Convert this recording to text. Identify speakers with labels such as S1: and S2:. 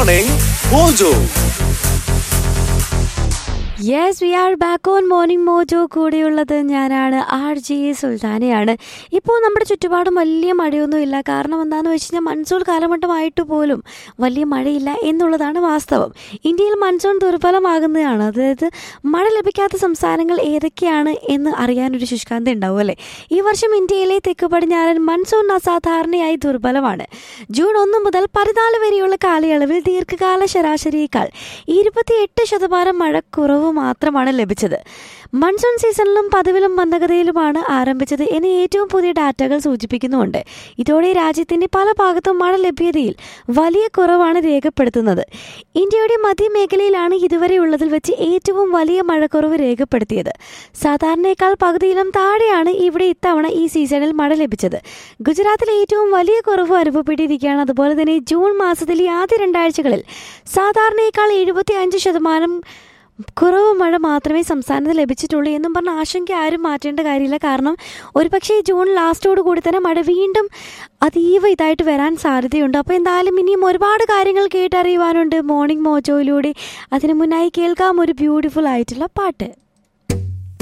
S1: Morning Mojo.
S2: Yes we are back on Morning Mojo കൂടെയുള്ളത് ഞാനാണ് R G സുൽത്താനയാണ് ഇപ്പോൾ നമ്മുടെ ചുറ്റുപാടും വലിയ മഴയൊന്നുമില്ല കാരണം എന്താണെന്ന് വെച്ച് കഴിഞ്ഞാൽ മൺസൂൺ കാലഘട്ടമായിട്ട് പോലും വലിയ മഴയില്ല എന്നുള്ളതാണ് വാസ്തവം ഇന്ത്യയിൽ മൺസൂൺ ദുർബലമാകുന്നതാണ് അതായത് മഴ ലഭിക്കാത്ത സംസ്ഥാനങ്ങൾ ഏതൊക്കെയാണ് എന്ന് അറിയാനൊരു ശുഷ്കാന്തി ഉണ്ടാവും അല്ലേ ഈ വർഷം ഇന്ത്യയിലെ തെക്ക് പടിഞ്ഞാറൻ മൺസൂൺ അസാധാരണയായി ദുർബലമാണ് ജൂൺ ഒന്ന് മുതൽ പതിനാല് വരെയുള്ള കാലയളവിൽ ദീർഘകാല ശരാശരിയേക്കാൾ ഇരുപത്തിയെട്ട് ശതമാനം മഴ കുറവ് മാത്രമാണ് ലഭിച്ചത് മൺസൂൺ സീസണിലും പതിവിലും മന്ദഗതിയിലുമാണ് ആരംഭിച്ചത് എന്ന് ഏറ്റവും പുതിയ ഡാറ്റകൾ സൂചിപ്പിക്കുന്നുമുണ്ട് ഇതോടെ രാജ്യത്തിന്റെ പല ഭാഗത്തും മഴ ലഭ്യതയിൽ വലിയ കുറവാണ് രേഖപ്പെടുത്തുന്നത് ഇന്ത്യയുടെ മധ്യമേഖലയിലാണ് ഇതുവരെയുള്ളതിൽ വെച്ച് ഏറ്റവും വലിയ മഴക്കുറവ് രേഖപ്പെടുത്തിയത് സാധാരണയേക്കാൾ പകുതിയിലും താഴെയാണ് ഇവിടെ ഇത്തവണ ഈ സീസണിൽ മഴ ലഭിച്ചത് ഗുജറാത്തിൽ ഏറ്റവും വലിയ കുറവ് അനുഭവപ്പെട്ടിരിക്കുകയാണ് അതുപോലെ തന്നെ ജൂൺ മാസത്തിലെ ആദ്യ രണ്ടാഴ്ചകളിൽ സാധാരണയേക്കാൾ എഴുപത്തി അഞ്ച് ശതമാനം കുറവ് മഴ മാത്രമേ സംസ്ഥാനത്ത് ലഭിച്ചിട്ടുള്ളൂ എന്നും പറഞ്ഞ ആശങ്ക ആരും മാറ്റേണ്ട കാര്യമില്ല കാരണം ഒരുപക്ഷെ ജൂൺ ലാസ്റ്റോട് കൂടി തന്നെ മഴ വീണ്ടും അതീവ ഇതായിട്ട് വരാൻ സാധ്യതയുണ്ട് അപ്പോൾ എന്തായാലും ഇനിയും ഒരുപാട് കാര്യങ്ങൾ കേട്ടറിയുവാനുണ്ട് മോർണിംഗ് മോജോയിലൂടെ അതിനു മുന്നായി കേൾക്കാം ഒരു ബ്യൂട്ടിഫുൾ ആയിട്ടുള്ള പാട്ട്